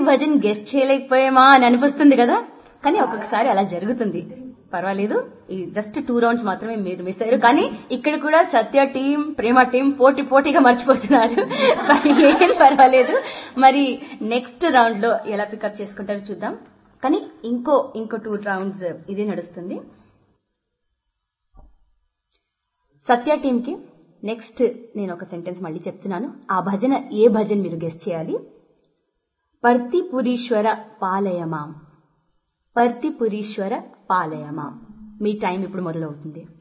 bhajan guest చేయలేకపోయామా అని అనిపిస్తుంది కదా కానీ ఒక్కొక్కసారి అలా జరుగుతుంది పర్వాలేదు ఈ జస్ట్ టూ రౌండ్స్ మాత్రమే మీరు మిస్ అయ్యారు కానీ ఇక్కడ కూడా సత్య టీం ప్రేమ టీం పోటీ పోటీగా మర్చిపోతున్నారు మరి ఏం పర్వాలేదు మరి నెక్స్ట్ రౌండ్ లో ఎలా పికప్ చేసుకుంటారో చూద్దాం కానీ ఇంకో ఇంకో టూ రౌండ్స్ ఇదే నడుస్తుంది సత్య టీం కి నెక్స్ట్ నేను ఒక సెంటెన్స్ మళ్ళీ చెప్తున్నాను ఆ భజన ఏ భజన మీరు గెస్ట్ చేయాలి పర్తిపురీశ్వర పాలయమాం పర్తిపురీశ్వర పాలయమాం మీ టైం ఇప్పుడు మొదలవుతుంది